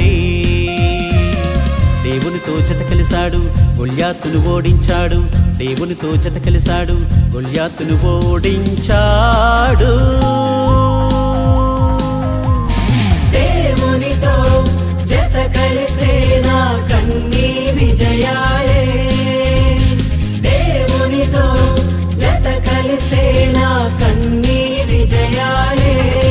ఒక్కడే దేవునితో జత కలిశాడు గొల్యాతును ఓడించాడు దేవునితో జత కలిశాడు గొల్యాతును ఓడించాడు దేవునితో జత కలిస్తే నా కన్నీ విజయాలే దేవునితో జత కలిస్తే నా కన్నీ విజయాలే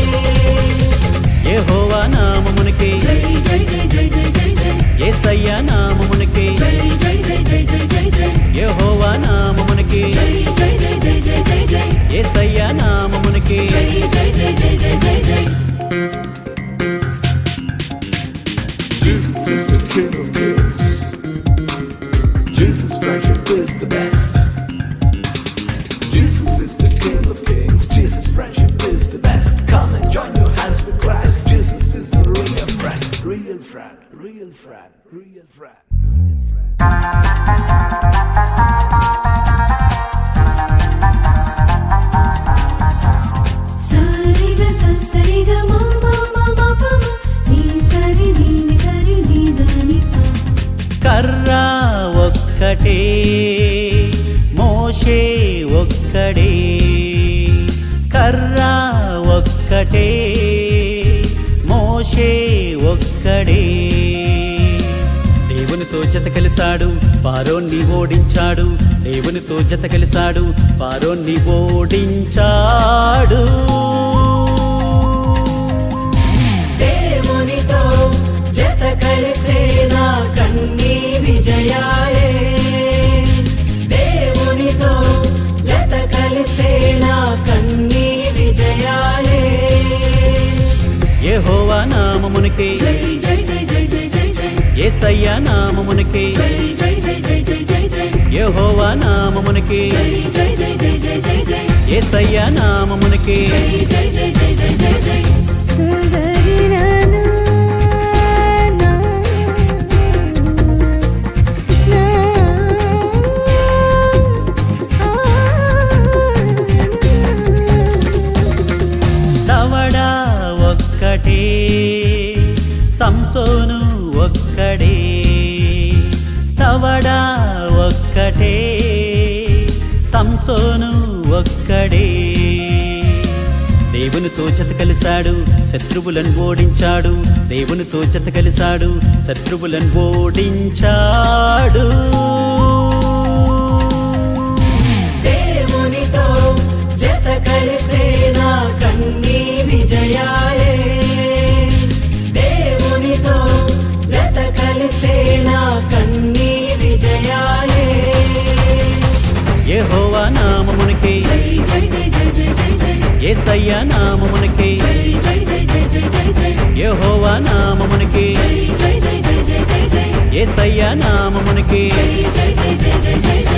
యెహోవా నామమునకే జై జై జై జై జై జై జై యేసయ్య నామమునకే జై జై జై జై జై జై జై యెహోవా నామమునకే జై జై జై జై జై జై జై యేసయ్య నామమునకే జై జై జై జై జై జై జై Jesus is the King of Kings. Jesus' friendship is the best. Jesus is the King of Kings. Jesus' friendship is the best. Come and join your hands with Christ. Jesus is the real friend, real friend, real friend, real friend, real friend. సరిగ సరిగ మమ మమ పమ నీ సరి నీ ని సరి నీ దని ప కర్ర ఒక్కటే మోషే ఒక్కడే కర్ర ఒక్కటే మోషే ఒక్కడే దేవునితో జత కలిశాడు ఫారోన్ని ఓడించాడు దేవునితో జత కలిశాడు ఫారోన్ని ఓడించాడు దేవునితో జత కలిస్తే నా కన్నీ విజయాలే దేవునితో జత కలిస్తే నా కన్నీ విజయాలే యెహోవా నామమునకే జై జై జై జై జై జై జై యేసయ్య నామమునకే జై జై జై జై జై జై జై యెహోవా నామమునకే జై జై జై జై జై జై జై యేసయ్య నామమునకే జై జై జై జై జై జై జై గగరినన నా నా దవడా ఒక్కటే సంసోను ఒక్కడే తవడా ఒక్కటే సంసోను ఒక్కడే దేవునితో జత కలిశాడు శత్రువులను ఓడించాడు దేవునితో జత కలిశాడు శత్రువులను ఓడించాడు దేవునితో జత కలిస్తే నా కన్నీ విజయాలే దేవునితో జత కలిస్తే నా కన్నీ విజయాలే యెహోవా నామమునకే జై జై జై జై జై జై జై యేసయ్య నామమునకే జై జై జై జై జై జై జై యెహోవా నామమునకే జై జై జై జై జై జై జై యేసయ్య నామమునకే జై జై జై జై జై జై జై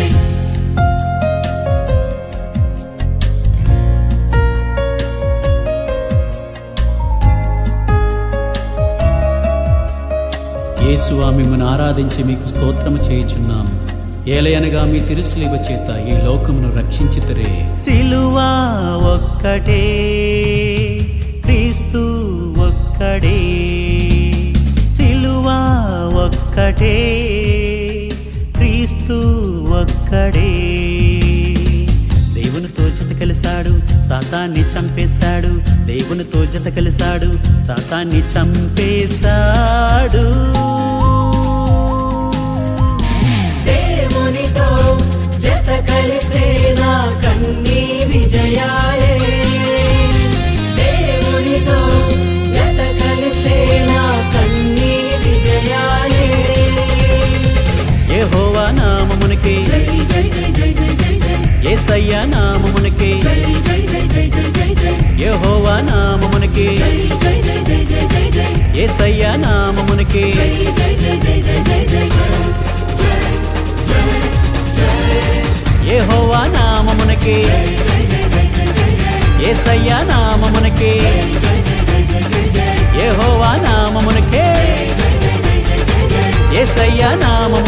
యేసు మిమ్మల్ని ఆరాధించి మీకు స్తోత్రము చేయుచున్నాం ఏలయనగా మీ తిరుసులివ చేత ఈ లోకమును రక్షించితరే సిలువా ఒక్కటే క్రీస్తు ఒక్కడే సిలువా ఒక్కటే క్రీస్తు ఒక్కడే దేవునితో జత కలిశాడు సాతాన్ని చంపేశాడు దేవునితో జత కలిశాడు సాతాన్ని చంపేశాడు దేవునితో జత కలిస్తే నా కన్నీ విజయాలే దేవునితో జత కలిస్తే నా కన్నీ విజయాలే యెహోవా నామమునకే జై జై జై జై జై జై జై యేసయ్య నామమునకే జై జై జై జై జై జై జై యెహోవా నామమునకే జై జై జై జై జై జై జై యేసయ్య నామమునకే జై జై జై జై జై జై జై యెహోవా నామమునకే యేసయ్య నామమునకే యెహోవా నామమునకే యేసయ్య నామమునకే